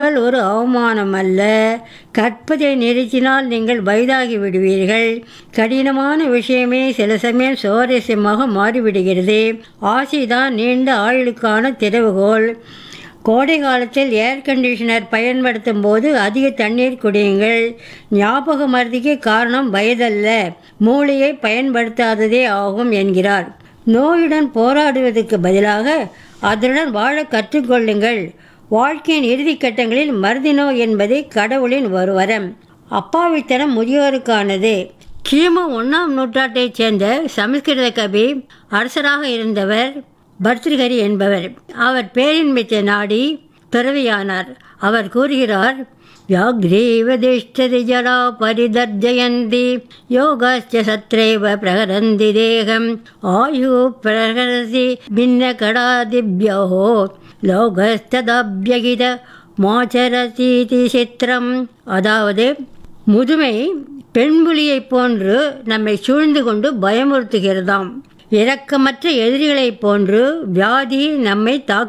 கற்பல் ஒரு அவமானம் அல்ல கற்பதை நிறுத்தினால் நீங்கள் வயதாகி விடுவீர்கள் கடினமான விஷயமே சில சமயம் சுவாரஸ்யமாக மாறிவிடுகிறது ஆசைதான் நீண்ட ஆயுளுக்கான திறவுகோல் கோடை காலத்தில் ஏர் கண்டிஷனர் பயன்படுத்தும் போது அதிக தண்ணீர் குடியுங்கள் ஞாபக மருதிக்கு காரணம் வயதல்ல மூளையை பயன்படுத்தாததே ஆகும் என்கிறார் நோயுடன் போராடுவதற்கு பதிலாக அதனுடன் வாழ கற்றுக்கொள்ளுங்கள் வாழ்க்கையின் இறுதிக் கட்டங்களில் மருதி நோய் என்பது கடவுளின் ஒரு வரம் அப்பாவித்தனம் முதியோருக்கானது கிமு ஒன்றாம் நூற்றாட்டைச் சேர்ந்த சமஸ்கிருத கவி அரசராக இருந்தவர் பர்திருஹரி என்பவர் அவர் பேரின்மித்த நாடி துறவியானார் அவர் கூறுகிறார் व्याघ्रीवदिष्ठति जडा परिदर्जयन्ति योगश्च सत्रैव प्रहरन्ति देहम् आयुः प्रहरसि भिन्नकडादिभ्योः லோகஸ்ததபியகித மாச்சரசீதி சித்திரம் அதாவது முதுமை பெண்புலியைப் போன்று நம்மை சூழ்ந்து கொண்டு பயமுறுத்துகிறதாம் இரக்கமற்ற எதிரிகளைப் போன்று வியாதி நம்மை தாக்கு